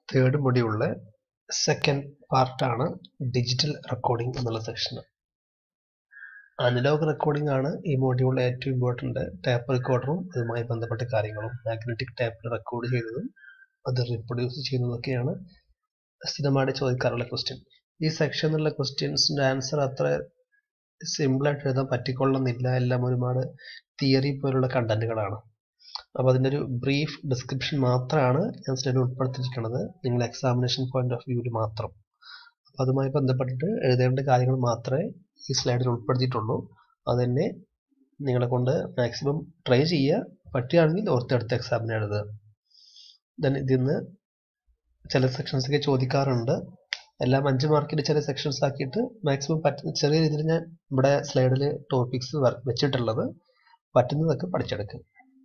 third മൊഡ്യൂളിലെ second പാർട്ടാണ് digital recording എന്നുള്ള സെക്ഷൻ അനലോഗ് റെക്കോർഡിംഗ് ആണ് ഈ മൊഡ്യൂളിലെ ഏറ്റവും ഇമ്പോർട്ടൻ്റ് ടേപ്പ് റെക്കോർഡറും അതുമായി ബന്ധപ്പെട്ട കാര്യങ്ങളും മാഗ്നറ്റിക് ടേപ്പിൽ റെക്കോർഡ് ചെയ്തതും അത് റീപ്രൊഡ്യൂസ് ചെയ്യുന്നതൊക്കെയാണ് സ്ഥിരമായിട്ട് ചോദിക്കാറുള്ള ക്വസ്റ്റ്യൻ ഈ സെക്ഷനിലുള്ള ക്വസ്റ്റ്യൻസിൻ്റെ ആൻസർ അത്ര സിമ്പിളായിട്ട് എഴുതാൻ പറ്റിക്കൊള്ളുന്നില്ല എല്ലാം ഒരുപാട് തിയറി പോലുള്ള കണ്ടന്റുകളാണ് അപ്പോൾ അതിൻ്റെ ഒരു ബ്രീഫ് ഡിസ്ക്രിപ്ഷൻ മാത്രമാണ് ഞാൻ സ്ലൈഡിൽ ഉൾപ്പെടുത്തിയിരിക്കുന്നത് നിങ്ങൾ എക്സാമിനേഷൻ പോയിന്റ് ഓഫ് വ്യൂവിൽ മാത്രം അപ്പോൾ അതുമായി ബന്ധപ്പെട്ടിട്ട് എഴുതേണ്ട കാര്യങ്ങൾ മാത്രമേ ഈ സ്ലൈഡിൽ ഉൾപ്പെടുത്തിയിട്ടുള്ളൂ അതുതന്നെ നിങ്ങളെ കൊണ്ട് മാക്സിമം ട്രൈ ചെയ്യുക പറ്റുകയാണെങ്കിൽ ഓർത്തെടുത്ത് എക്സാമിന് എഴുതുക ദെൻ ഇതിൽ നിന്ന് ചില സെക്ഷൻസൊക്കെ ചോദിക്കാറുണ്ട് എല്ലാം അഞ്ച് മാർക്കിൻ്റെ ചില സെക്ഷൻസ് ആക്കിയിട്ട് മാക്സിമം പറ്റുന്ന ചെറിയ രീതിയിൽ ഞാൻ ഇവിടെ സ്ലൈഡിൽ ടോപ്പിക്സ് വെച്ചിട്ടുള്ളത് പറ്റുന്നതൊക്കെ പഠിച്ചെടുക്കുക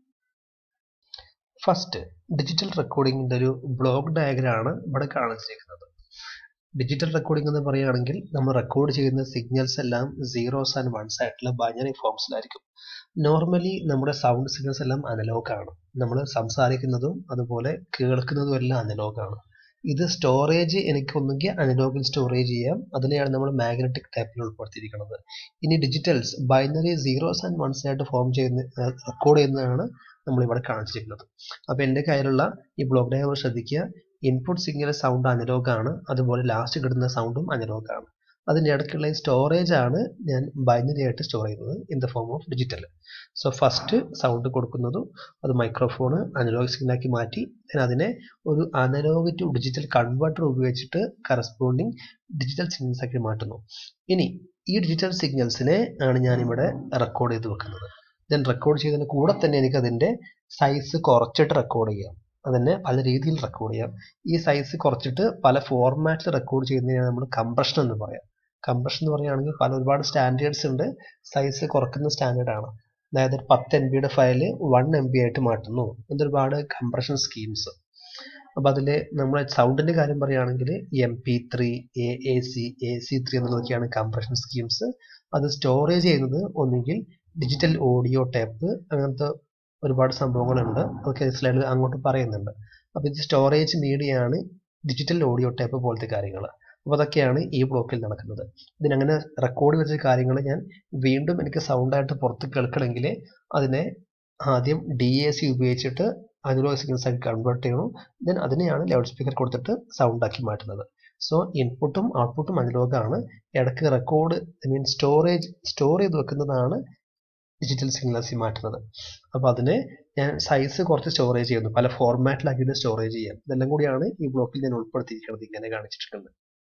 ഫസ്റ്റ് ഡിജിറ്റൽ റെക്കോർഡിങ്ങിൻ്റെ ഒരു ബ്ലോക്ക് ഡയഗ്രാണ് ഇവിടെ കാണിച്ചിരിക്കുന്നത് ഡിജിറ്റൽ റെക്കോർഡിംഗ് എന്ന് പറയുകയാണെങ്കിൽ നമ്മൾ റെക്കോർഡ് ചെയ്യുന്ന സിഗ്നൽസ് എല്ലാം സീറോസ് ആൻഡ് വൺസ് ആയിട്ടുള്ള ബൈനറി ഫോംസിലായിരിക്കും നോർമലി നമ്മുടെ സൗണ്ട് സിഗ്നൽസ് എല്ലാം അനലോഗ് ആണ് നമ്മൾ സംസാരിക്കുന്നതും അതുപോലെ കേൾക്കുന്നതും എല്ലാം അനലോഗ് ആണ് ഇത് സ്റ്റോറേജ് എനിക്ക് ഒന്നുകിൽ അനലോഗിൽ സ്റ്റോറേജ് ചെയ്യാം അതിനെയാണ് നമ്മൾ മാഗ്നറ്റിക് ടൈപ്പിൽ ഉൾപ്പെടുത്തിയിരിക്കുന്നത് ഇനി digitals binary zeros and ones ആയിട്ട് ഫോം ചെയ്യുന്ന റെക്കോർഡ് ചെയ്യുന്നതാണ് നമ്മൾ ഇവിടെ കാണിച്ചിരിക്കുന്നത് അപ്പോൾ എൻ്റെ കയ്യിലുള്ള ഈ ബ്ലോക്ക് ഡയഗ്രാം ശ്രദ്ധിക്കുക ഇൻപുട്ട് സിഗ്നൽ സൗണ്ട് അനലോഗ് ആണ് അതുപോലെ ലാസ്റ്റ് കിട്ടുന്ന സൗണ്ടും അനലോഗ് ആണ് അതിൻ്റെ ഇടയ്ക്കുള്ള സ്റ്റോറേജ് ആണ് ഞാൻ ബൈനറി ആയിട്ട് സ്റ്റോർ ചെയ്യുന്നത് in the form of digital so first sound കൊടുക്കുന്നതും അത് മൈക്രോഫോൺ അനലോഗ് സിഗ്നലാക്കി മാറ്റി ഞാൻ അതിനെ ഒരു അനലോഗ് ടു ഡിജിറ്റൽ കൺവേർട്ടർ ഉപയോഗിച്ചിട്ട് കറസ്പോണ്ടിങ് ഡിജിറ്റൽ സിഗ്നൽസ് ആക്കി മാറ്റുന്നു ഇനി ഈ ഡിജിറ്റൽ സിഗ്നൽസിനെ ആണ് ഞാനിവിടെ റെക്കോർഡ് ചെയ്ത് വെക്കുന്നത് ദെൻ റെക്കോർഡ് ചെയ്തതിന് കൂടെ തന്നെ എനിക്ക് അതിൻ്റെ സൈസ് കുറച്ചിട്ട് റെക്കോർഡ് ചെയ്യാം അതന്നെ പല രീതിയിൽ റെക്കോർഡ് ചെയ്യാം ഈ സൈസ് കുറച്ചിട്ട് പല ഫോർമാറ്റിൽ റെക്കോർഡ് ചെയ്യുന്നതിനാണ് നമ്മൾ കംപ്രഷൻ എന്ന് പറയാം കംപ്രഷൻ എന്ന് പറയുകയാണെങ്കിൽ പല ഒരുപാട് സ്റ്റാൻഡേർഡ്സ് ഉണ്ട് സൈസ് കുറക്കുന്ന സ്റ്റാൻഡേർഡ് ആണ് അതായത് പത്ത് എം ബിയുടെ ഫയല് വൺ എം ബി ആയിട്ട് മാറ്റുന്നു ഇതൊരുപാട് കംപ്രഷൻ സ്കീംസ് അപ്പോൾ അതിൽ നമ്മൾ സൗണ്ടിൻ്റെ കാര്യം പറയുകയാണെങ്കിൽ M P three A A C A C three എന്നുള്ളതൊക്കെയാണ് കംപ്രഷൻ സ്കീംസ് അത് സ്റ്റോറേജ് ചെയ്യുന്നത് ഒന്നുകിൽ ഡിജിറ്റൽ ഓഡിയോ ടേപ്പ് അങ്ങനത്തെ ഒരുപാട് സംഭവങ്ങളുണ്ട് അതൊക്കെ സ്ലൈഡിൽ അങ്ങോട്ട് പറയുന്നുണ്ട് അപ്പോൾ ഇത് സ്റ്റോറേജ് മീഡിയയാണ് ഡിജിറ്റൽ ഓഡിയോ ടേപ്പ് പോലത്തെ കാര്യങ്ങൾ അപ്പോൾ അതൊക്കെയാണ് ഈ ബ്ലോക്കിൽ നടക്കുന്നത് ഇതിനങ്ങനെ റെക്കോർഡ് വെച്ച കാര്യങ്ങൾ ഞാൻ വീണ്ടും എനിക്ക് സൗണ്ടായിട്ട് പുറത്ത് കേൾക്കണമെങ്കിൽ അതിനെ ആദ്യം ഡി എ സി ഉപയോഗിച്ചിട്ട് അനലോഗ് സിഗ്നൽസ് ആക്കി കൺവേർട്ട് ചെയ്യണം ദെൻ അതിനെയാണ് ലൗഡ് സ്പീക്കർ കൊടുത്തിട്ട് സൗണ്ട് ആക്കി മാറ്റുന്നത് സോ ഇൻപുട്ടും ഔട്ട്പുട്ടും അനലോഗാണ് ഇടയ്ക്ക് record I mean storage store ചെയ്ത് വെക്കുന്നതാണ് ഡിജിറ്റൽ സിഗ്നൽസ് മാറ്റുന്നത് അപ്പോൾ അതിനെ ഞാൻ സൈസ് കുറച്ച് സ്റ്റോറേജ് ചെയ്യുന്നു പല ഫോർമാറ്റിലാക്കിയിട്ട് സ്റ്റോറേജ് ചെയ്യാം ഇതെല്ലാം കൂടിയാണ് ഈ ബ്ലോക്കിൽ ഞാൻ ഉൾപ്പെടുത്തിയിരിക്കുന്നത് ഇങ്ങനെ കാണിച്ചിട്ടുണ്ട്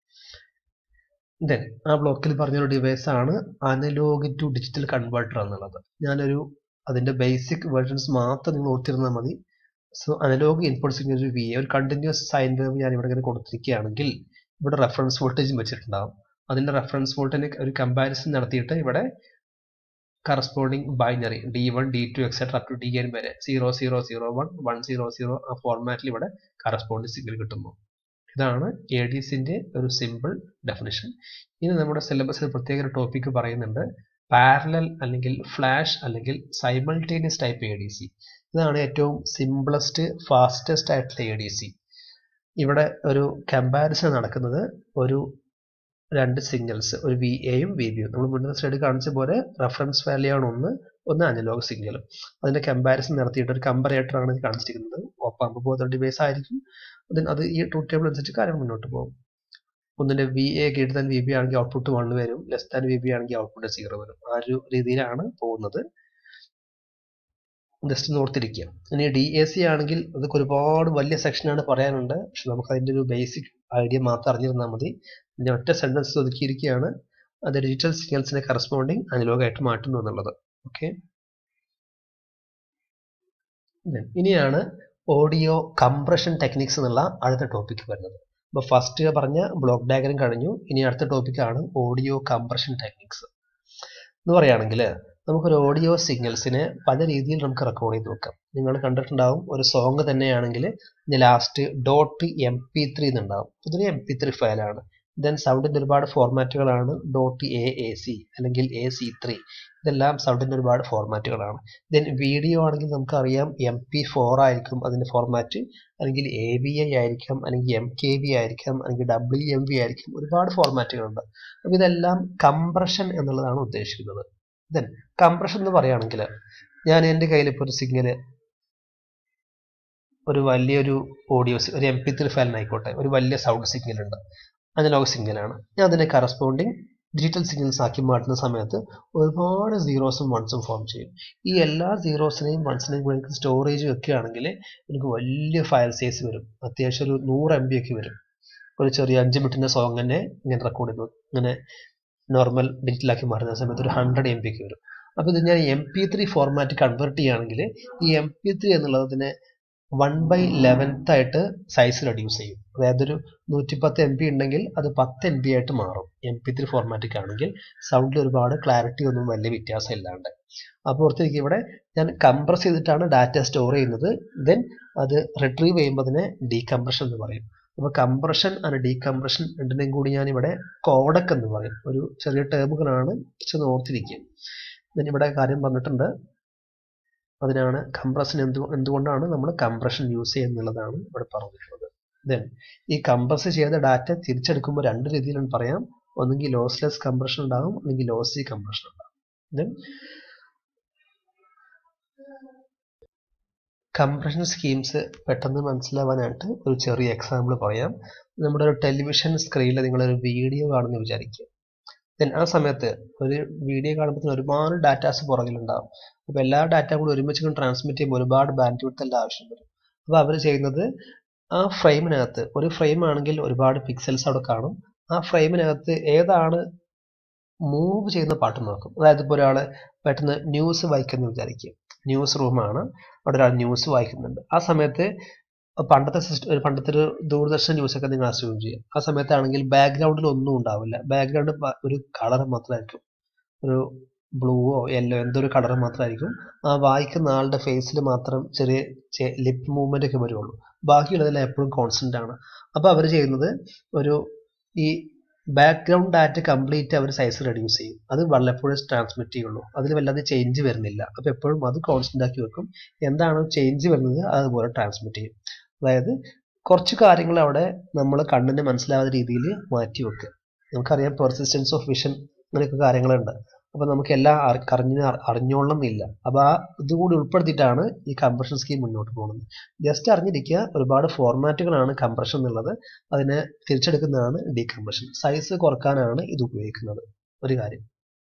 ദെൻ ആ ബ്ലോക്കിൽ പറഞ്ഞൊരു ഡിവൈസ് ആണ് അനലോഗ് ടു ഡിജിറ്റൽ കൺവേർട്ടർ എന്നുള്ളത് ഞാനൊരു അതിൻ്റെ ബേസിക് വേർഷൻസ് മാത്രം നിങ്ങൾ ഓർത്തിരുന്നാൽ മതി സോ അനലോഗ് ഇൻപുട്ട് സിഗ്നൽ ഒരു വി ഒരു കണ്ടിന്യൂസ് സൈൻ വേവ് ഞാൻ ഇവിടെ ഇങ്ങനെ കൊടുത്തിരിക്കുകയാണെങ്കിൽ ഇവിടെ റെഫറൻസ് വോൾട്ടേജും വെച്ചിട്ടുണ്ടാവും അതിൻ്റെ റെഫറൻസ് വോൾട്ടേജിന് ഒരു കമ്പാരിസൺ നടത്തിയിട്ട് ഇവിടെ corresponding binary D one D two etcetera up to D N വരെ zero zero zero one one zero zero ആ ഫോർമാറ്റിൽ ഇവിടെ കറസ്പോണ്ടിങ് സിഗ്നൽ കിട്ടുന്നു ഇതാണ് എ ഡി സിൻ്റെ ഒരു സിമ്പിൾ ഡെഫിനിഷൻ ഇനി നമ്മുടെ സിലബസിൽ പ്രത്യേക ഒരു ടോപ്പിക്ക് പറയുന്നുണ്ട് പാരലൽ അല്ലെങ്കിൽ ഫ്ലാഷ് അല്ലെങ്കിൽ simultaneous type A D C ഇതാണ് ഏറ്റവും സിംപിളസ്റ്റ് ഫാസ്റ്റസ്റ്റ് ആയിട്ടുള്ള എ ഡി സി ഇവിടെ ഒരു കമ്പാരിസൺ നടക്കുന്നത് ഒരു രണ്ട് സിഗ്നൽസ് ഒരു വി എയും വി ബിയും നമ്മൾ മുന്നേ സ്ലൈഡ് കാണിച്ച പോലെ റെഫറൻസ് വാല്യൂ ആണ് ഒന്ന് ഒന്ന് അനലോഗ് സിഗ്നലും അതിന്റെ കമ്പാരിസൺ നടത്തിയിട്ട് ഒരു കമ്പറേറ്റർ ആണ് കാണിച്ചിരിക്കുന്നത് ഒപ്പാമ്പ് പോലത്തെ ഡിവൈസ് ആയിരിക്കും അതിന് അത് ഈ ട്രൂത്ത് ടേബിൾ അനുസരിച്ച് കാര്യം മുന്നോട്ട് പോകും ഒന്നിന്റെ V A greater than V B ആണെങ്കിൽ ഔട്ട്പുട്ട് വൺ വരും ലെസ് ദാൻ വി ബി ആണെങ്കിൽ ഔട്ട്പുട്ട് സീറോ വരും ആ ഒരു രീതിയിലാണ് പോകുന്നത് ജസ്റ്റ് നോർത്തിരിക്കുക ഇനി ഡി എ സി ആണെങ്കിൽ അതൊക്കെ ഒരുപാട് വലിയ സെക്ഷനാണ് പറയാനുണ്ട് പക്ഷെ നമുക്ക് അതിൻ്റെ ഒരു ബേസിക് ഐഡിയ മാത്രം അറിഞ്ഞിരുന്നാൽ മതി ഇതിൻ്റെ ഒറ്റ സെൻറ്റൻസ് ഒതുക്കിയിരിക്കുകയാണ് അത് ഡിജിറ്റൽ സിഗ്നൽസിനെ കറസ്പോണ്ടിങ് അനലോഗ് ആയിട്ട് മാറ്റുന്നു എന്നുള്ളത് ഓക്കെ ഇനിയാണ് ഓഡിയോ കംപ്രഷൻ ടെക്നിക്സ് എന്നുള്ള അടുത്ത ടോപ്പിക് വരുന്നത് അപ്പോൾ ഫസ്റ്റ് പറഞ്ഞ ബ്ലോക്ക് ഡയഗ്രം കഴിഞ്ഞു ഇനി അടുത്ത ടോപ്പിക്കാണ് ഓഡിയോ കംപ്രഷൻ ടെക്നിക്സ് എന്ന് പറയുകയാണെങ്കിൽ നമുക്കൊരു ഓഡിയോ സിഗ്നൽസിനെ പല രീതിയിൽ നമുക്ക് റെക്കോർഡ് ചെയ്ത് വെക്കാം നിങ്ങൾ കണ്ടിട്ടുണ്ടാവും ഒരു സോങ് തന്നെയാണെങ്കിൽ last dot M P three എന്നുണ്ടാവും ഇതൊരു എം പി ത്രീ ഫയലാണ് ദെൻ സൗണ്ടിൻ്റെ ഒരുപാട് ഫോർമാറ്റുകളാണ് ഡോട്ട് എ എ സി അല്ലെങ്കിൽ എ സി ത്രീ ഇതെല്ലാം സൗണ്ടിൻ്റെ ഒരുപാട് ഫോർമാറ്റുകളാണ് ദെൻ വീഡിയോ ആണെങ്കിൽ നമുക്കറിയാം എം പി ഫോർ ആയിരിക്കും അതിൻ്റെ ഫോർമാറ്റ് അല്ലെങ്കിൽ എ ബി ഐ ആയിരിക്കാം അല്ലെങ്കിൽ എം കെ ബി ആയിരിക്കാം അല്ലെങ്കിൽ ഡബ്ല്യു എം ബി ആയിരിക്കും ഒരുപാട് ഫോർമാറ്റുകളുണ്ട് അപ്പോൾ ഇതെല്ലാം കംപ്രഷൻ എന്നുള്ളതാണ് ഉദ്ദേശിക്കുന്നത് ദെൻ കംപ്രഷൻ എന്ന് പറയുകയാണെങ്കിൽ ഞാൻ എൻ്റെ കയ്യിൽ ഇപ്പോൾ ഒരു സിഗ്നൽ ഒരു വലിയൊരു ഓഡിയോ ഒരു എം പി ത്രീ ഫയലിനായിക്കോട്ടെ ഒരു വലിയ സൗണ്ട് സിഗ്നൽ ഉണ്ട് അനലോഗ് സിഗ്നലാണ് ഞാൻ അതിനെ കറസ്പോണ്ടിങ് ഡിജിറ്റൽ സിഗ്നൽസ് ആക്കി മാറ്റുന്ന സമയത്ത് ഒരുപാട് സീറോസും വൺസും ഫോം ചെയ്യും ഈ എല്ലാ സീറോസിനെയും വൺസിനെയും കൂടി എനിക്ക് സ്റ്റോറേജ് വെക്കുകയാണെങ്കിൽ എനിക്ക് വലിയ ഫയൽ സൈസ് വരും അത്യാവശ്യം ഒരു നൂറ് എം ബി ഒക്കെ വരും ഒരു ചെറിയ അഞ്ച് മിനിറ്റിൻ്റെ സോങ് തന്നെ ഇങ്ങനെ റെക്കോർഡ് ചെയ്യുന്നു ഇങ്ങനെ നോർമൽ ഡിജിറ്റലാക്കി മാറുന്ന സമയത്ത് ഒരു ഹൺഡ്രഡ് എം ബി ഒക്കെ വരും അപ്പോൾ ഇത് ഞാൻ M P three format convert ചെയ്യുകയാണെങ്കിൽ ഈ എം പി ത്രീ എന്നുള്ളതിനെ വൺ ബൈ ലെവൻത്ത് ആയിട്ട് സൈസ് റെഡ്യൂസ് ചെയ്യും അതായത് ഒരു നൂറ്റിപ്പത്ത് എം ബി ഉണ്ടെങ്കിൽ അത് പത്ത് എം ബി ആയിട്ട് മാറും എം പി ത്രീ ഫോർമാറ്റിക് ആണെങ്കിൽ സൗണ്ടിൽ ഒരുപാട് ക്ലാരിറ്റി ഒന്നും വലിയ വ്യത്യാസം ഇല്ലാണ്ട് അപ്പോൾ ഓർത്തിരിക്കും ഇവിടെ ഞാൻ കംപ്രസ് ചെയ്തിട്ടാണ് ഡാറ്റ സ്റ്റോർ ചെയ്യുന്നത് ദെൻ അത് റിട്രീവ് ചെയ്യുമ്പോൾ അതിനെ ഡീകംപ്രഷൻ എന്ന് പറയും അപ്പോൾ കംപ്രഷൻ ആൻഡ് ഡീകംപ്രഷൻ രണ്ടിനെയും കൂടി ഞാൻ ഇവിടെ കോഡക് എന്ന് പറയും ഒരു ചെറിയ ടേമുകളാണ് ചെന്ന് ഓർത്തിരിക്കുക ദെൻ ഇവിടെ കാര്യം പറഞ്ഞിട്ടുണ്ട് അതിനാണ് കംപ്രഷൻ എന്ത് എന്തുകൊണ്ടാണ് നമ്മൾ കംപ്രഷൻ യൂസ് ചെയ്യുന്നുള്ളതാണ് ഇവിടെ പറഞ്ഞിട്ടുള്ളത് ദെൻ ഈ കംപ്രസ് ചെയ്ത ഡാറ്റ തിരിച്ചെടുക്കുമ്പോൾ രണ്ട് രീതിയിലാണ് പറയാം ഒന്നെങ്കിൽ ലോസ്ലെസ് കംപ്രഷൻ ഉണ്ടാകും അല്ലെങ്കിൽ ലോസി കംപ്രഷൻ ഉണ്ടാകും ദെൻ കംപ്രഷൻ സ്കീംസ് പെട്ടെന്ന് മനസ്സിലാവാനായിട്ട് ഒരു ചെറിയ എക്സാമ്പിൾ പറയാം നമ്മുടെ ഒരു ടെലിവിഷൻ സ്ക്രീനിൽ നിങ്ങളൊരു വീഡിയോ കാണുന്ന വിചാരിക്കുക ദെൻ ആ സമയത്ത് ഒരു വീഡിയോ കാണുമ്പോൾ ഒരുപാട് ഡാറ്റാസ് പുറകിലുണ്ടാവും അപ്പോൾ എല്ലാ ഡാറ്റ കൂടി ഒരുമിച്ച് ട്രാൻസ്മിറ്റ് ചെയ്യുമ്പോൾ ഒരുപാട് ബാൻഡ് വിഡ്ത്ത് എല്ലാം ആവശ്യം വരും അപ്പോൾ അവർ ചെയ്യുന്നത് ആ ഫ്രെയിമിനകത്ത് ഒരു ഫ്രെയിം ആണെങ്കിൽ ഒരുപാട് പിക്സൽസ് അവിടെ കാണും ആ ഫ്രെയിമിനകത്ത് ഏതാണ് മൂവ് ചെയ്യുന്ന പാട്ട് നോക്കും അതായത് ഇപ്പോൾ ഒരാൾ പെട്ടെന്ന് ന്യൂസ് വായിക്കുന്ന വിചാരിക്കും ന്യൂസ് റൂമാണ് അവിടെ ഒരാൾ ന്യൂസ് വായിക്കുന്നുണ്ട് ആ സമയത്ത് പണ്ടത്തെ സിസ്റ്റം ഒരു പണ്ടത്തെ ഒരു ദൂരദർശൻ ന്യൂസ് ഒക്കെ നിങ്ങൾ അസ്യൂം ചെയ്യും ആ സമയത്താണെങ്കിൽ ബാക്ക്ഗ്രൗണ്ടിൽ ഒന്നും ഉണ്ടാവില്ല ബാക്ക്ഗ്രൗണ്ട് ഒരു കളർ മാത്രമായിരിക്കും ഒരു ബ്ലൂവോ യെല്ലോ എന്തോ ഒരു കളർ മാത്രമായിരിക്കും ആ വായിക്കുന്ന ആളുടെ ഫേസിൽ മാത്രം ചെറിയ ലിപ്പ് മൂവ്മെന്റ് ഒക്കെ വരുള്ളൂ ബാക്കിയുള്ളതെല്ലാം എപ്പോഴും കോൺസ്റ്റന്റ് ആണ് അപ്പോൾ അവർ ചെയ്യുന്നത് ഒരു ഈ ബാക്ക്ഗ്രൗണ്ട് ഡാറ്റ കംപ്ലീറ്റ് അവർ സൈസ് റെഡ്യൂസ് ചെയ്യും അത് വല്ലപ്പോഴും ട്രാൻസ്മിറ്റ് ചെയ്യുള്ളൂ അതിൽ വല്ലാതെ ചേഞ്ച് വരുന്നില്ല അപ്പോൾ എപ്പോഴും അത് കോൺസ്റ്റന്റ് ആക്കി വെക്കും എന്താണോ ചേഞ്ച് വരുന്നത് അതുപോലെ ട്രാൻസ്മിറ്റ് ചെയ്യും അതായത് കുറച്ച് കാര്യങ്ങൾ അവിടെ നമ്മൾ കണ്ണിന് മനസ്സിലാവാത്ത രീതിയിൽ മാറ്റി വെക്കുക നമുക്കറിയാം പെർസിസ്റ്റൻസ് ഓഫ് വിഷൻ അങ്ങനെയൊക്കെ കാര്യങ്ങളുണ്ട് അപ്പോൾ നമുക്ക് എല്ലാം അറിഞ്ഞ് അറിഞ്ഞോളണം എന്നില്ല അപ്പോൾ ആ ഇതുകൂടി ഉൾപ്പെടുത്തിയിട്ടാണ് ഈ കംപ്രഷൻ സ്കീം മുന്നോട്ട് പോകുന്നത് ജസ്റ്റ് അറിഞ്ഞിരിക്കുക ഒരുപാട് ഫോർമാറ്റുകളാണ് കംപ്രഷൻ എന്നുള്ളത് അതിനെ തിരിച്ചെടുക്കുന്നതാണ് ഡീകംപ്രഷൻ സൈസ് കുറക്കാനാണ് ഇത് ഉപയോഗിക്കുന്നത് ഒരു കാര്യം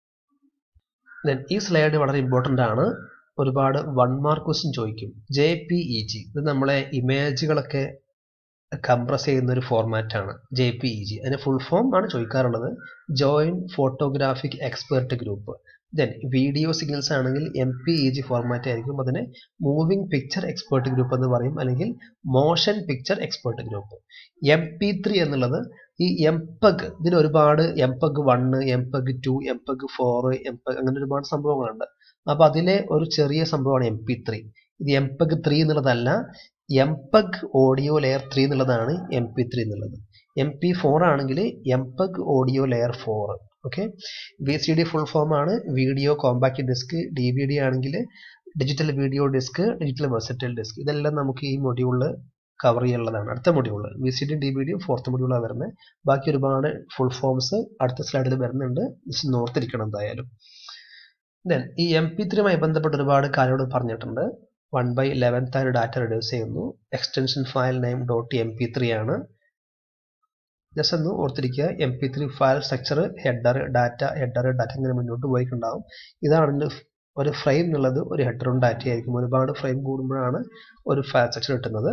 ദെൻ ഈ സ്ലൈഡ് വളരെ ഇമ്പോർട്ടൻ്റ് ആണ് ഒരുപാട് വൺ മാർക്ക് ക്വസ്റ്റ്യൻ ചോദിക്കും ജെ പി ഇ ജി ഇത് നമ്മളെ ഇമേജുകളൊക്കെ കംപ്രസ് ചെയ്യുന്ന ഒരു ഫോർമാറ്റ് ആണ് ജെ പി ഇ ജി അതിന് ഫുൾ ഫോം ആണ് ചോദിക്കാറുള്ളത് joint photographic expert group then video signals ആണെങ്കിൽ M P E G format ആയിരിക്കും അതിനെ മൂവിംഗ് പിക്ചർ എക്സ്പെർട്ട് ഗ്രൂപ്പ് എന്ന് പറയും അല്ലെങ്കിൽ motion picture expert group M P three എന്നുള്ളത് ഈ എംപഗ് ഇതിന് ഒരുപാട് MPEG one MPEG two MPEG four എംപഗ് അങ്ങനെ ഒരുപാട് സംഭവങ്ങളുണ്ട് അപ്പോൾ അതിലെ ഒരു ചെറിയ സംഭവമാണ് എം പി ത്രീ ഇത് എംപഗ് ത്രീ എന്നുള്ളതല്ല എംപഗ് ഓഡിയോ ലെയർ ത്രീ എന്നുള്ളതാണ് എം പി ത്രീ എന്നുള്ളത് എം പി ഫോർ ആണെങ്കിൽ MPEG audio layer four okay V C D full form ആണ് video compact disc D V D ആണെങ്കിൽ digital video disc digital versatile disc ഇതെല്ലാം നമുക്ക് ഈ മൊഡ്യൂളിൽ cover ചെയ്യാനുള്ളതാണ് അടുത്ത module V C D D V D fourth മൊഡ്യൂളാണ് വരുന്നത് ബാക്കി ഒരുപാട് ഫുൾ ഫോംസ് അടുത്ത സ്ലൈഡിൽ വരുന്നുണ്ട് നോർത്തിരിക്കണം എന്തായാലും ദെൻ ഈ എം പി ത്രീയുമായി ബന്ധപ്പെട്ട് ഒരുപാട് കാര്യങ്ങൾ പറഞ്ഞിട്ടുണ്ട് വൺ ബൈ ലെവൻത്ത് ആയി ഡാറ്റ റെഡ്യൂസ് ചെയ്യുന്നു extension file name dot M P three ആണ് ജസ്റ്റ് ഒന്ന് ഓർത്തിരിക്കുക M P three file structure header data header data ഇങ്ങനെ മുന്നോട്ട് പോയിട്ടുണ്ടാവും ഇതാണ് ഒരു ഫ്രെയിം എന്നുള്ളത് ഒരു ഹെഡറും ഡാറ്റ ആയിരിക്കും ഒരുപാട് ഫ്രെയിം കൂടുമ്പോഴാണ് ഒരു ഫയൽ സ്ട്രക്ചർ കിട്ടുന്നത്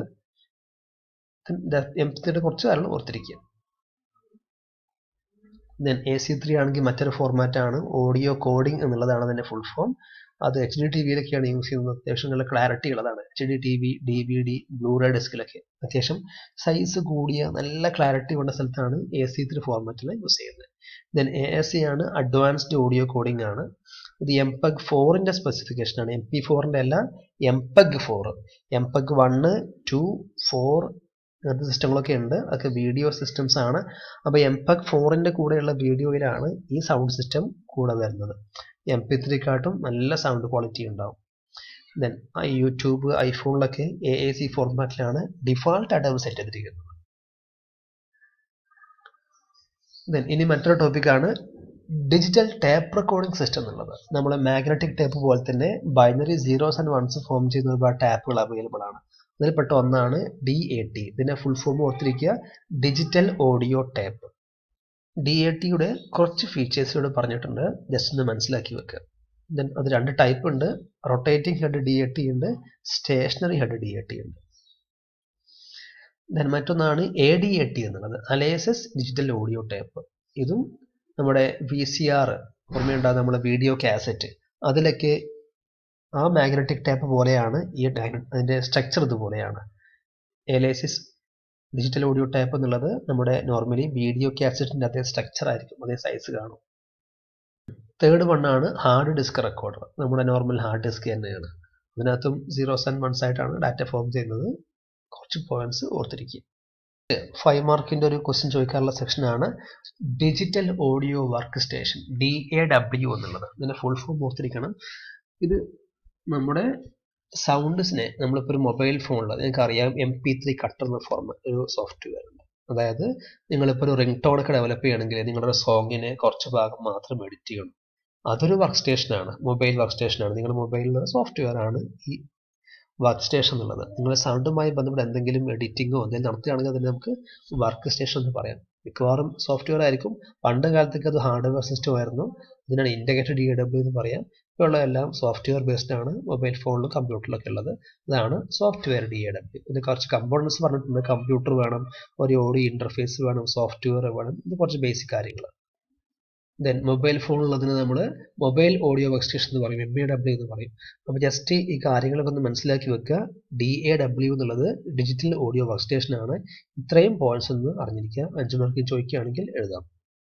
എം പി ത്രീയുടെ കുറച്ച് കാര്യങ്ങൾ ഓർത്തിരിക്കുക ദെൻ എ സി ത്രീ ആണെങ്കിൽ മറ്റൊരു ഫോർമാറ്റ് ആണ് ഓഡിയോ കോഡിംഗ് എന്നുള്ളതാണ് അതിൻ്റെ ഫുൾ ഫോം അത് എച്ച് ഡി ടി വിയിലൊക്കെയാണ് യൂസ് ചെയ്യുന്നത് അത്യാവശ്യം നല്ല ക്ലാരിറ്റി ഉള്ളതാണ് H D T V D V D Blu-ray ഡിസ്കിലൊക്കെ അത്യാവശ്യം സൈസ് കൂടിയ നല്ല ക്ലാരിറ്റി ഉള്ള സ്ഥലത്താണ് എ സി ത്രീ ഫോർമാറ്റിൽ യൂസ് ചെയ്യുന്നത് ദെൻ എ എസ് സി ആണ് അഡ്വാൻസ്ഡ് ഓഡിയോ കോഡിംഗ് ആണ് ഇത് എംപഗ് ഫോറിൻ്റെ സ്പെസിഫിക്കേഷൻ ആണ് എം പി ഫോറിൻ്റെ അല്ല MPEG four MPEG one two four അങ്ങനത്തെ സിസ്റ്റങ്ങളൊക്കെ ഉണ്ട് അതൊക്കെ വീഡിയോ സിസ്റ്റംസ് ആണ് അപ്പോൾ എംപഗ് ഫോറിൻ്റെ കൂടെയുള്ള വീഡിയോയിലാണ് ഈ സൗണ്ട് സിസ്റ്റം കൂടെ വരുന്നത് എം പി ത്രീക്കാട്ടും നല്ല സൗണ്ട് ക്വാളിറ്റി ഉണ്ടാവും ദെൻ യൂട്യൂബ് ഐഫോണിലൊക്കെ എ എ സി ഫോർമാറ്റിലാണ് ഡിഫാൾട്ടായിട്ട് അവർ സെറ്റ് ചെയ്തിരിക്കുന്നത് ദെൻ ഇനി മറ്റൊരു ടോപ്പിക്കാണ് ഡിജിറ്റൽ ടേപ്പ് റെക്കോർഡിംഗ് സിസ്റ്റം എന്നുള്ളത് നമ്മളെ മാഗ്നറ്റിക് ടേപ്പ് പോലെ തന്നെ binary zeros and ones form ചെയ്യുന്ന ഒരുപാട് ടാപ്പുകൾ അവൈലബിൾ ആണ് അതിൽപ്പെട്ട ഒന്നാണ് ഡി എ ടി ഇതിന്റെ ഫുൾ ഫോം ഓർത്തിരിക്കുക digital audio tape D A ടിയുടെ കുറച്ച് ഫീച്ചേഴ്സ് ഇവിടെ പറഞ്ഞിട്ടുണ്ട് ജസ്റ്റ് ഒന്ന് മനസ്സിലാക്കി വെക്കുക ദെൻ അത് രണ്ട് ടൈപ്പ് ഉണ്ട് rotating head D A T ഉണ്ട് stationary head D A T ഉണ്ട് ദെൻ മറ്റൊന്നാണ് എ ഡി എ ടി എന്നുള്ളത് അലേസസ് ഡിജിറ്റൽ ഓഡിയോ ടേപ്പ് ഇതും നമ്മുടെ വി സി ആർ ഓർമ്മയുണ്ടാകുന്ന നമ്മുടെ വീഡിയോ കാസറ്റ് അതിലൊക്കെ ആ മാഗ്നറ്റിക് ടേപ്പ് പോലെയാണ് ഈ അതിൻ്റെ സ്ട്രക്ചർ ഇതുപോലെയാണ് എലേസിസ് ഡിജിറ്റൽ ഓഡിയോ ടേപ്പ് എന്നുള്ളത് നമ്മുടെ നോർമലി വീഡിയോ കാസറ്റിൻ്റെ അതേ സ്ട്രക്ചർ ആയിരിക്കും അതേ സൈസ് കാണും തേർഡ് വണ്ണാണ് ഹാർഡ് ഡിസ്ക് റെക്കോർഡർ നമ്മുടെ നോർമൽ ഹാർഡ് ഡിസ്ക് തന്നെയാണ് അതിനകത്തും സീറോസ് ആൻഡ് വൺസ് ആയിട്ടാണ് ഡാറ്റ ഫോം ചെയ്യുന്നത് കുറച്ച് പോയിന്റ്സ് ഓർത്തിരിക്കുക ഫൈവ് മാർക്കിന്റെ ഒരു ക്വസ്റ്റ്യൻ ചോദിക്കാനുള്ള സെക്ഷനാണ് digital audio workstation D A W എന്നുള്ളത് ഇതിന്റെ ഫുൾ ഫോം ഓർത്തിരിക്കണം ഇത് നമ്മുടെ സൗണ്ട്സിനെ നമ്മളിപ്പോൾ ഒരു മൊബൈൽ ഫോണിൽ നിങ്ങൾക്ക് അറിയാം എം പി ത്രീ കട്ടർ എന്ന ഫോർമ ഒരു സോഫ്റ്റ്വെയർ ഉണ്ട് അതായത് നിങ്ങളിപ്പോൾ ഒരു റിംഗ് ടോൺ ഒക്കെ ഡെവലപ്പ് ചെയ്യണമെങ്കിൽ നിങ്ങളുടെ സോങ്ങിനെ കുറച്ച് ഭാഗം മാത്രം എഡിറ്റ് ചെയ്യണം അതൊരു വർക്ക് സ്റ്റേഷനാണ് മൊബൈൽ വർക്ക് സ്റ്റേഷനാണ് നിങ്ങളുടെ മൊബൈലിൽ സോഫ്റ്റ്വെയർ ആണ് ഈ വർക്ക് സ്റ്റേഷൻ എന്നുള്ളത് നിങ്ങളുടെ സൗണ്ടുമായി ബന്ധപ്പെട്ട എന്തെങ്കിലും എഡിറ്റിങ്ങോ എന്തെങ്കിലും നടത്തുകയാണെങ്കിൽ അതിന് നമുക്ക് വർക്ക് സ്റ്റേഷൻ എന്ന് പറയാം മിക്കവാറും സോഫ്റ്റ്വെയർ ആയിരിക്കും പണ്ട് കാലത്തൊക്കെ അത് ഹാർഡ്വെയർ സിസ്റ്റം ആയിരുന്നു ഇതിനാണ് ഇൻറ്റഗ്രേറ്റഡ് ഡി ഡബ്ല്യു എന്ന് പറയാം ഇപ്പോൾ ഉള്ള എല്ലാം സോഫ്റ്റ്വെയർ ബേസ്ഡ് ആണ് മൊബൈൽ ഫോണിലും കമ്പ്യൂട്ടറിലൊക്കെ ഉള്ളത് അതാണ് സോഫ്റ്റ്വെയർ ഡി എ ഡബ്ല്യു ഇതിന് കുറച്ച് കമ്പോണൻസ് പറഞ്ഞിട്ടുണ്ട് കമ്പ്യൂട്ടർ വേണം ഒരു ഓഡിയോ ഇന്റർഫേസ് വേണം സോഫ്റ്റ്വെയർ വേണം ഇത് കുറച്ച് ബേസിക് കാര്യങ്ങൾ ദെൻ മൊബൈൽ ഫോണുള്ളതിന് നമ്മൾ മൊബൈൽ ഓഡിയോ വർക്ക് സ്റ്റേഷൻ എന്ന് പറയും എം എ ഡബ്ല്യു എന്ന് പറയും അപ്പോൾ ജസ്റ്റ് ഈ കാര്യങ്ങളൊക്കെ ഒന്ന് മനസ്സിലാക്കി വെക്കുക ഡി എ ഡബ്ല്യു എന്നുള്ളത് ഡിജിറ്റൽ ഓഡിയോ വർക്ക് സ്റ്റേഷൻ ആണ് ഇത്രയും പോയിന്റ്സ് ഒന്ന് അറിഞ്ഞിരിക്കുക അഞ്ചു മാർക്ക് ചോദിക്കുകയാണെങ്കിൽ എഴുതാം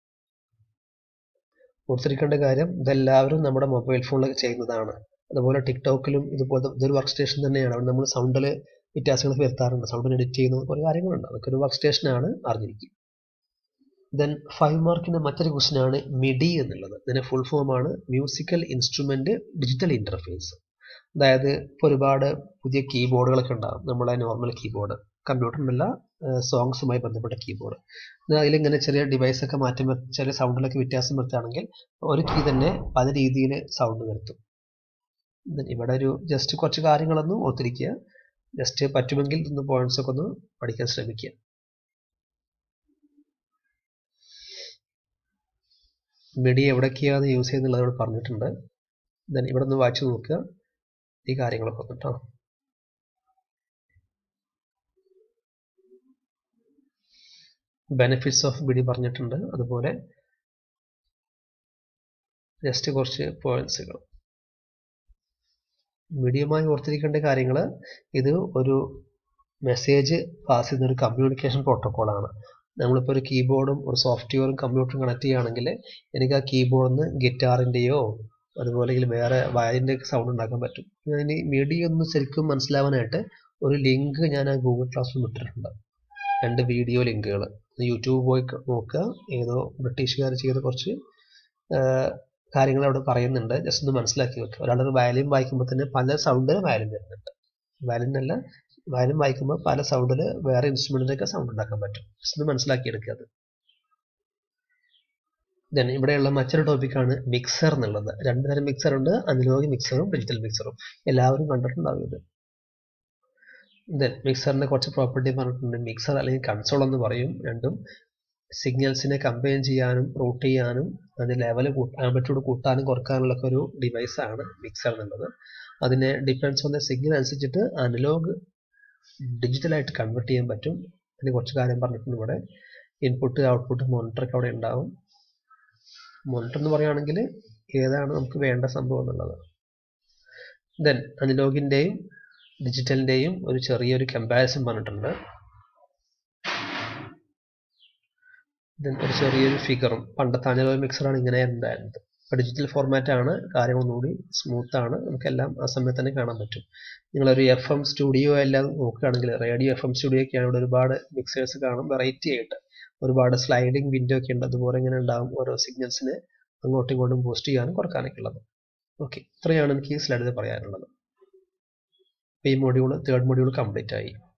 ഓർത്തിരിക്കേണ്ട കാര്യം ഇതെല്ലാവരും നമ്മുടെ മൊബൈൽ ഫോണിൽ ചെയ്യുന്നതാണ് അതുപോലെ ടിക്ടോക്കിലും ഇതുപോലെ ഇതൊരു വർക്ക് സ്റ്റേഷൻ തന്നെയാണ് അവിടെ നമ്മൾ സൗണ്ടിൽ വ്യത്യാസങ്ങൾ വരുത്താറുണ്ട് സൗണ്ടിൽ എഡിറ്റ് ചെയ്യുന്ന കുറേ കാര്യങ്ങളുണ്ട് അതൊക്കെ ഒരു വർക്ക് സ്റ്റേഷനാണ് അറിഞ്ഞിരിക്കുക ദെൻ ഫൈവ് മാർക്കിന്റെ മറ്റൊരു ക്വസ്റ്റൻ ആണ് മിഡി എന്നുള്ളത് ഇതിന്റെ ഫുൾ ഫോം ആണ് മ്യൂസിക്കൽ ഇൻസ്ട്രുമെന്റ് ഡിജിറ്റൽ ഇന്റർഫേസ് അതായത് ഇപ്പോൾ ഒരുപാട് പുതിയ കീബോർഡുകളൊക്കെ ഉണ്ടാകും നമ്മളെ നോർമൽ കീബോർഡ് കമ്പ്യൂട്ടറിനല്ല സോങ്സുമായി ബന്ധപ്പെട്ട കീബോർഡ് അതിലിങ്ങനെ ചെറിയ ഡിവൈസ് ഒക്കെ മാറ്റി ചെറിയ സൗണ്ടിലൊക്കെ വ്യത്യാസം വരുത്തുകയാണെങ്കിൽ ഒരു കീ തന്നെ പല രീതിയിൽ സൗണ്ട് വരുത്തും ഇവിടെ ഒരു ജസ്റ്റ് കുറച്ച് കാര്യങ്ങളൊന്നും ഓർത്തിരിക്കുക ജസ്റ്റ് പറ്റുമെങ്കിൽ ഒന്ന് പോയിന്റ്സ് ഒക്കെ ഒന്ന് പഠിക്കാൻ ശ്രമിക്കുക മിഡി എവിടൊക്കെയാണ് യൂസ് ചെയ്യുന്നുള്ളത് ഇവിടെ പറഞ്ഞിട്ടുണ്ട് ദെൻ ഇവിടെ ഒന്ന് വായിച്ചു നോക്കുക ഈ കാര്യങ്ങളൊക്കെ ഒന്ന് കേട്ടോ ബെനിഫിറ്റ്സ് ഓഫ് മിഡി പറഞ്ഞിട്ടുണ്ട് അതുപോലെ ജസ്റ്റ് കുറച്ച് പോയിന്റ്സുകൾ മീഡിയമായി ഓർത്തിരിക്കേണ്ട കാര്യങ്ങൾ ഇത് ഒരു മെസ്സേജ് പാസ് ചെയ്യുന്ന ഒരു കമ്മ്യൂണിക്കേഷൻ പ്രോട്ടോക്കോളാണ് നമ്മളിപ്പോൾ ഒരു കീബോർഡും ഒരു സോഫ്റ്റ്വെയറും കമ്പ്യൂട്ടറും കണക്ട് ചെയ്യുകയാണെങ്കിൽ എനിക്ക് ആ കീബോർഡിൽ നിന്ന് ഗിറ്റാറിൻ്റെയോ അതുപോലെ വേറെ വയലിൻ്റെ സൗണ്ട് ഉണ്ടാക്കാൻ പറ്റും ഇനി മീഡിയ ഒന്ന് ശരിക്കും മനസ്സിലാവാനായിട്ട് ഒരു ലിങ്ക് ഞാൻ ആ ഗൂഗിൾ ക്ലാസ്സിൽ വിട്ടിട്ടുണ്ട് രണ്ട് വീഡിയോ ലിങ്കുകൾ യൂട്യൂബ് പോയി നോക്കുക ഏതോ ബ്രിട്ടീഷുകാർ ചെയ്ത കുറച്ച് കാര്യങ്ങൾ അവിടെ പറയുന്നുണ്ട് ജസ്റ്റ് ഒന്ന് മനസ്സിലാക്കി വെക്കുക ഒരാളൊരു വയലിൻ വായിക്കുമ്പോൾ തന്നെ പല സൗണ്ടിൽ വയലിൻ വരുന്നുണ്ട് വയലിൻ അല്ല വയലിൻ വായിക്കുമ്പോൾ പല സൗണ്ടിൽ വേറെ ഇൻസ്ട്രുമെന്റിനൊക്കെ സൗണ്ട് ഉണ്ടാക്കാൻ പറ്റും ജസ്റ്റ് ഒന്ന് മനസ്സിലാക്കി എടുക്കുക അത് ദെൻ ഇവിടെയുള്ള മറ്റൊരു ടോപ്പിക്കാണ് മിക്സർ എന്നുള്ളത് രണ്ട് തരം മിക്സർ ഉണ്ട് അനലോഗ് മിക്സറും ഡിജിറ്റൽ മിക്സറും എല്ലാവരും കണ്ടിട്ടുണ്ടാവും ഇത് ദെൻ മിക്സറിന്റെ കുറച്ച് പ്രോപ്പർട്ടി പറഞ്ഞിട്ടുണ്ട് മിക്സർ അല്ലെങ്കിൽ കൺസോൾ എന്ന് പറയും രണ്ടും സിഗ്നൽസിനെ കമ്പൈൻ ചെയ്യാനും റൂട്ട് ചെയ്യാനും അതിന്റെ ലെവൽ ആംപ്ലിറ്റ്യൂഡ് കൂട്ടാനും കുറക്കാനുള്ള ഒരു ഡിവൈസ് ആണ് മിക്സർ എന്നുള്ളത് അതിനെ ഡിപ്പെൻഡ്സ് ഓൺ ദ സിഗ്നൽ അനുസരിച്ചിട്ട് അനലോഗ് ഡിജിറ്റലായിട്ട് കൺവേർട്ട് ചെയ്യാൻ പറ്റും അതിന് കുറച്ച് കാര്യം പറഞ്ഞിട്ടുണ്ട് ഇവിടെ ഇൻപുട്ട് ഔട്ട്പുട്ട് മോണിറ്റർ ഒക്കെ അവിടെ ഉണ്ടാവും മോണിറ്റർ എന്ന് പറയുകയാണെങ്കിൽ ഏതാണ് നമുക്ക് വേണ്ട സംഭവം എന്നുള്ളത് ദെൻ അനലോഗിൻ്റെയും ഡിജിറ്റലിൻ്റെയും ഒരു ചെറിയൊരു കമ്പാരിസൺ പറഞ്ഞിട്ടുണ്ട് ദെൻ ഒരു ചെറിയൊരു ഫിഗറും പണ്ടത്തെ അനലോഗ് മിക്സറാണ് ഇങ്ങനെ ഉണ്ടായിരുന്നത് ഇപ്പോൾ ഡിജിറ്റൽ ഫോർമാറ്റ് ആണ് കാര്യങ്ങളൊന്നുകൂടി സ്മൂത്ത് ആണ് നമുക്കെല്ലാം ആ സമയത്ത് തന്നെ കാണാൻ പറ്റും നിങ്ങളൊരു എഫ് എം സ്റ്റുഡിയോ എല്ലാം നോക്കുകയാണെങ്കിൽ റേഡിയോ എഫ് എം സ്റ്റുഡിയോ ഒക്കെയാണ് ഇവിടെ ഒരുപാട് മിക്സേഴ്സ് കാണും വെറൈറ്റി ആയിട്ട് ഒരുപാട് സ്ലൈഡിങ് വിൻഡോ ഒക്കെ ഉണ്ട് അതുപോലെ ഇങ്ങനെ ഉണ്ടാവും ഓരോ സിഗ്നൽസിന് അങ്ങോട്ടും ഇങ്ങോട്ടും ബൂസ്റ്റ് ചെയ്യാനും കുറക്കാനൊക്കെ ഉള്ളത് ഓക്കെ ഇത്രയാണ് എനിക്ക് ഈ സ്ലൈഡിൽ പറയാനുള്ളത് ഈ മൊഡ്യൂൾ തേർഡ് മൊഡ്യൂൾ കംപ്ലീറ്റ് ആയി